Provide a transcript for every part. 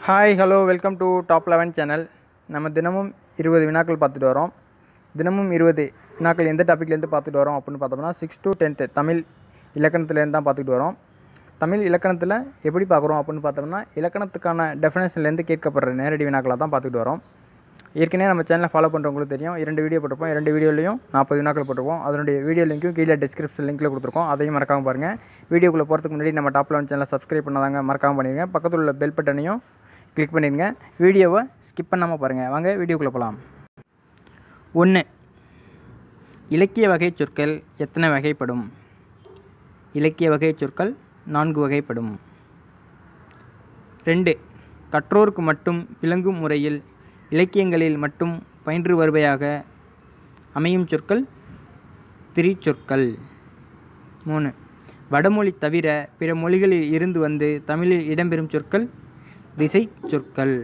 hi hello welcome to top eleven channel நம்ம தினமும் இருபது வினாக்கள் பார்த்துட்டு வரோம் தினமும் இருபது வினாக்கள் எந்த டாப்பிக்லேருந்து பார்த்துட்டு வரோம் அப்படின்னு பார்த்தோம்னா சிக்ஸ் டு டென்த்து தமிழ் இலக்கணத்துலேருந்து தான் பார்த்துட்டு வரோம் தமிழ் இலக்கணத்தில் எப்படி பார்க்குறோம் அப்படின்னு பார்த்தோம்னா இலக்கணத்துக்கான டெஃபினேஷன்லேருந்து கேட்கப்படுற நேரடி வினாக்களை தான் பார்த்துட்டு வரோம் ஏற்கனவே நம்ம சேனலை ஃபாலோ பண்ணுறவங்களுக்கு தெரியும் இரண்டு வீடியோ போட்டிருப்போம் இரண்டு வீடியோலையும் நாற்பது வினாக்கள் போட்டிருப்போம் அதனுடைய வீடியோ லிங்க்கும் கீழே டிஸ்கிரிப்ஷன் லிங்க்கில் கொடுத்துருக்கோம் அதையும் மறக்காமல் பாருங்கள் வீடியோக்குள்ளே போகிறதுக்கு முன்னாடி நம்ம டாப் லெவன் சேனலை சப்ஸ்கிரைப் பண்ணாதாங்க மறக்காமல் பண்ணிடுங்க பக்கத்தில் உள்ள பெல் பட்டனையும் கிளிக் பண்ணிடுங்க வீடியோவை ஸ்கிப் பண்ணாமல் பாருங்கள் வாங்க வீடியோக்குள்ளே போகலாம் ஒன்று இலக்கிய வகை சொற்கள் எத்தனை வகைப்படும் இலக்கிய வகை சொற்கள் நான்கு வகைப்படும் ரெண்டு கற்றோருக்கு மட்டும் விளங்கும் முறையில் இலக்கியங்களில் மட்டும் பயின்று வருவையாக அமையும் சொற்கள் திரிச்சொற்கள் மூணு வடமொழி தவிர பிற மொழிகளில் இருந்து வந்து தமிழில் இடம்பெறும் சொற்கள் திசை சொற்கள்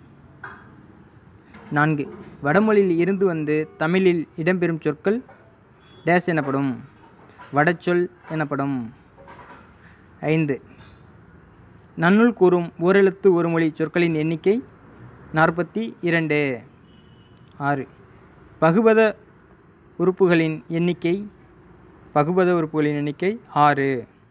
நான்கு வடமொழியில் இருந்து வந்து தமிழில் இடம்பெறும் சொற்கள் டேஸ் எனப்படும் வடச்சொல் எனப்படும் ஐந்து நன்னூல் கூறும் ஓரெழுத்து ஒரு மொழி சொற்களின் எண்ணிக்கை நாற்பத்தி இரண்டு ஆறு பகுபத உறுப்புகளின் எண்ணிக்கை பகுபத உறுப்புகளின் எண்ணிக்கை ஆறு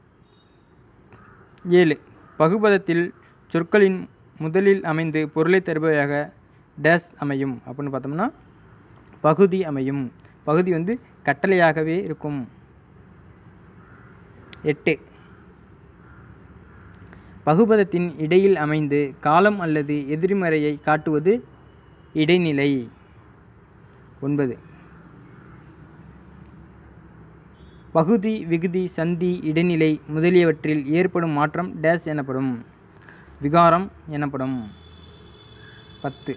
ஏழு பகுபதத்தில் சொற்களின் முதலில் அமைந்து பொருளை தருபவையாக டேஸ் அமையும் அப்படின்னு பார்த்தோம்னா பகுதி அமையும் பகுதி வந்து கட்டளையாகவே இருக்கும் எட்டு பகுபதத்தின் இடையில் அமைந்து காலம் அல்லது எதிர்மறையை காட்டுவது இடைநிலை ஒன்பது பகுதி விகுதி சந்தி இடைநிலை முதலியவற்றில் ஏற்படும் மாற்றம் டேஸ் எனப்படும் விகாரம் எனப்படும் பத்து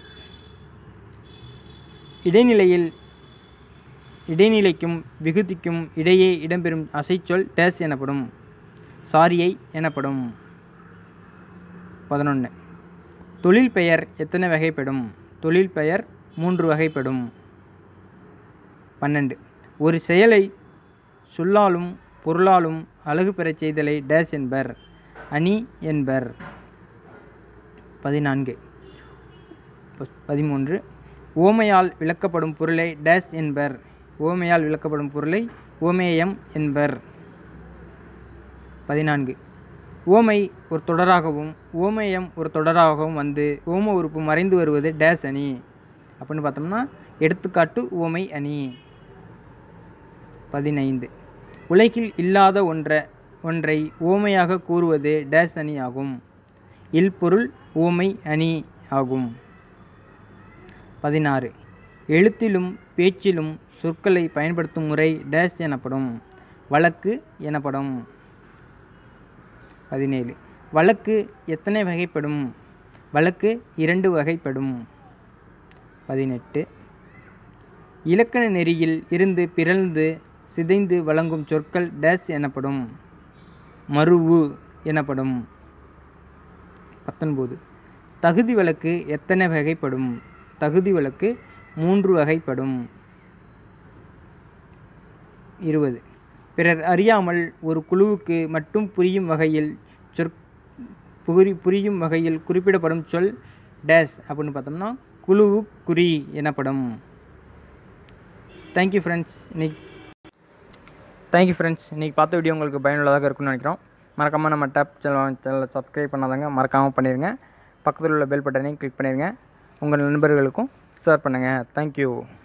இடைநிலையில் இடைநிலைக்கும் விகுதிக்கும் இடையே இடம்பெறும் அசைச்சொல் டேஸ் எனப்படும் சாரியை எனப்படும் பதினொன்று தொழில் பெயர் எத்தனை வகைப்படும் தொழில் பெயர் மூன்று வகைப்படும் பன்னெண்டு ஒரு செயலை சொல்லாலும் பொருளாலும் அழகு பெறச் செய்தலை டேஸ் என்பர் அணி என்பர் பதினான்கு ப- பதிமூன்று ஓமையால் விளக்கப்படும் பொருளை டேஸ் என்பர் ஓமையால் விளக்கப்படும் பொருளை ஓமேயம் என்பர் பதினான்கு ஓமை ஒரு தொடராகவும் ஓமேயம் ஒரு தொடராகவும் வந்து ஓம உறுப்பு மறைந்து வருவது டேஸ் அணி அப்படின்னு பார்த்தோம்னா எடுத்துக்காட்டு ஓமை அணி பதினைந்து உலகில் இல்லாத ஒன்றை ஒன்றை ஓமையாக கூறுவது டேஸ் அணி ஆகும் இல்பொருள் ஓமை அணி ஆகும் பதினாறு எழுத்திலும் பேச்சிலும் சொற்களை பயன்படுத்தும் முறை டேஸ் எனப்படும் வழக்கு எனப்படும் பதினேழு வழக்கு எத்தனை வகைப்படும் வழக்கு இரண்டு வகைப்படும் பதினெட்டு இலக்கண நெறியில் இருந்து பிறழ்ந்து சிதைந்து வழங்கும் சொற்கள் டேஸ் எனப்படும் மருவு எனப்படும் பத்தொன்பது தகுதி வழக்கு எத்தனை வகைப்படும் தகுதி வழக்கு மூன்று வகைப்படும் இருபது பிறர் அறியாமல் ஒரு குழுவுக்கு மட்டும் புரியும் வகையில் சொற் புரி புரியும் வகையில் குறிப்பிடப்படும் சொல் டேஸ் அப்படின்னு பார்த்தோம்னா குழுவு குறி எனப்படும் தேங்க்யூ ஃப்ரெண்ட்ஸ் இன்னைக்கு தேங்க்யூ ஃப்ரெண்ட்ஸ் இன்றைக்கி பார்த்த வீடியோ உங்களுக்கு பயனுள்ளதாக இருக்கும்னு நினைக்கிறோம் மறக்காமல் நம்ம டேப் சேனலை சப்ஸ்கிரைப் பண்ணாதாங்க மறக்காமல் பண்ணிடுங்க பக்கத்தில் உள்ள பெல் பட்டனையும் கிளிக் பண்ணிடுங்க உங்கள் நண்பர்களுக்கும் ஷேர் பண்ணுங்கள் தேங்க்யூ